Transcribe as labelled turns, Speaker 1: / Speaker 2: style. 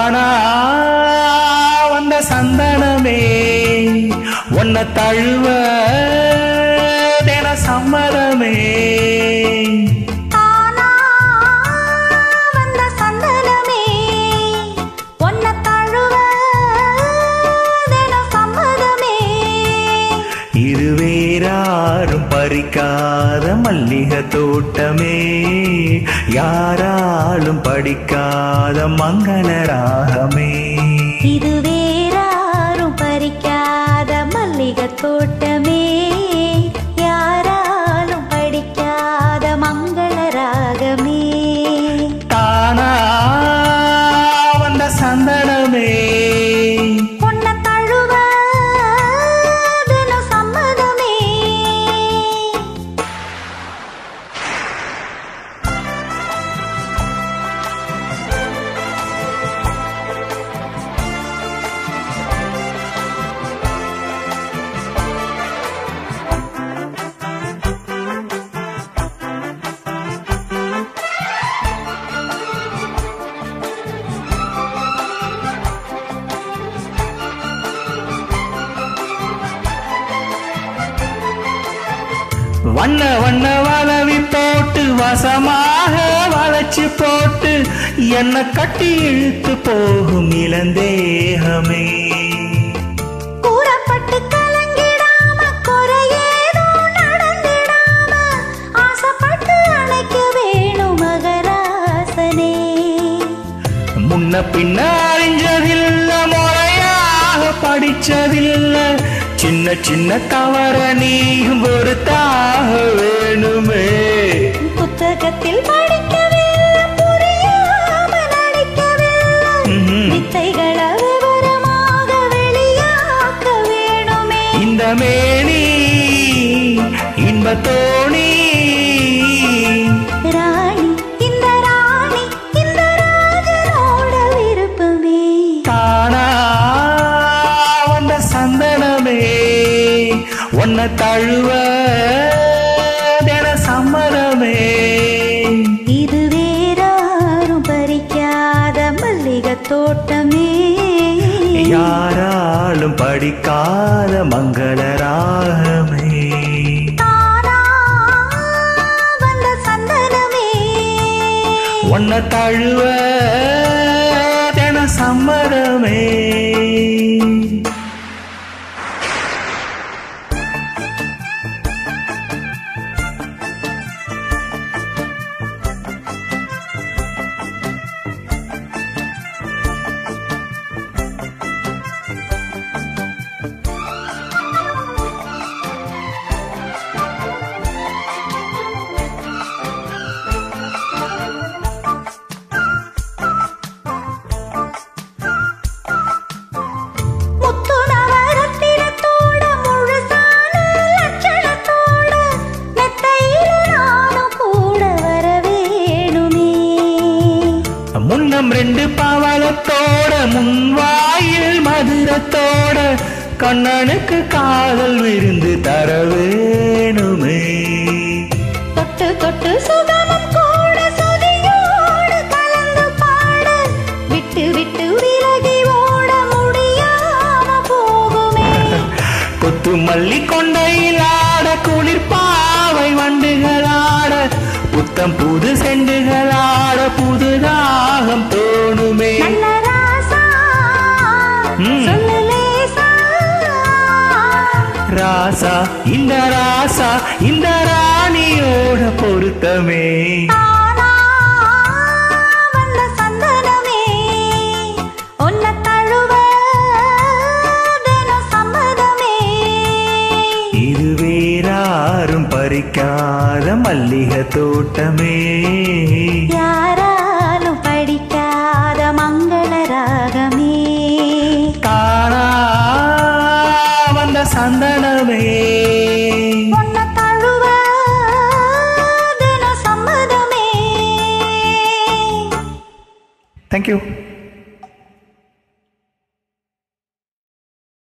Speaker 1: தானா வந்த சந்தனமே உன்னை தழுவ தின சம்மதமே
Speaker 2: தானா வந்த சந்தனமே ஒன்ன தழுவ தினம் சம்மதமே
Speaker 1: இருவேராரும் பறிக்காத மல்லிகை தோட்டமே யாராலும் படிக்காத மங்கள ராகமே
Speaker 2: இது வேறாரும் பறிக்காத மல்லிகை தோட்டமே யாராலும் படிக்காத மங்கள ராகமே
Speaker 1: தானா வந்த சந்தனமே
Speaker 2: ஒன்ன தழுவ தினம் சம்மதமே
Speaker 1: வண்ண வண்ண வளவி போட்டு வசமாக வளைச்சு போட்டு என்ன கட்டி இழுத்து போகும் இளந்தேகமே
Speaker 2: கூறப்பட்டு கலங்கிடாம குறையேதோ நடந்திடாம ஆசைப்பட்டு அணைக்க வேணும் மகராசனே
Speaker 1: முன்ன பின்ன அறிஞ்சதில்ல முறையாக படிச்சதில்ல சின்ன சின்ன தவற நீயும் பொறுத்தாக வேணுமே
Speaker 2: புத்தகத்தில் படிக்கவில்லை புரியாம நடிக்கவில்லை
Speaker 1: ம்ஹும்.
Speaker 2: வித்தைகளை விவரமாக வெளியாக்க வேணுமே
Speaker 1: இந்த மேனி இன்ப தோணி
Speaker 2: ராணி இந்த ராணி இந்த ராஜனோட விருப்பமே
Speaker 1: தானா வந்த சந்தனமே உன்னை தழுவ தின சம்மதமே
Speaker 2: இது வேறாரும் பறிக்காத மல்லிகை தோட்டமே
Speaker 1: யாராலும் படிக்காத மங்கள ராகமே
Speaker 2: தானா வந்த சந்தனமே
Speaker 1: உன்னை தழுவ தின சம்மதமே
Speaker 2: முத்து நவரத்தினத்தோட முழுசான லட்சணத்தோட மெத்தையில நானும் கூட வர வேணுமே
Speaker 1: முன்னம் ரெண்டு பவளத்தோட முன்வாயில் மதுரத்தோட கண்ணனுக்கு காதல் விருந்து தர வேணுமே
Speaker 2: தொட்டு தொட்டு சுகமும் கூட சுதியோடு கலந்து பாட விட்டு விட்டு விலகி ஓட முடியாம போகுமே
Speaker 1: கொத்து மல்லி கொண்டையில் ஆட குளிர் பாவை வண்டுகளாட புத்தம் புது செண்டுகளாட புது ராகம் தோணுமே
Speaker 2: நல்ல ராசா
Speaker 1: ம்.
Speaker 2: சொல்லு லேசா
Speaker 1: ராசா இந்த ராசா இந்த ராணியோட பொருத்தமே
Speaker 2: தானா வந்த சந்தனமே உன்னை தழுவ தினம் சம்மதமே
Speaker 1: இது வேறாரும் பறிக்காத மல்லிகை தோட்டமே
Speaker 2: யாராலும் படிக்காத மங்கள ராகமே
Speaker 1: தானா வந்த சந்தனமே
Speaker 2: உன்னை தழுவ தினம் சம்மதமே
Speaker 1: தேங்க்யூ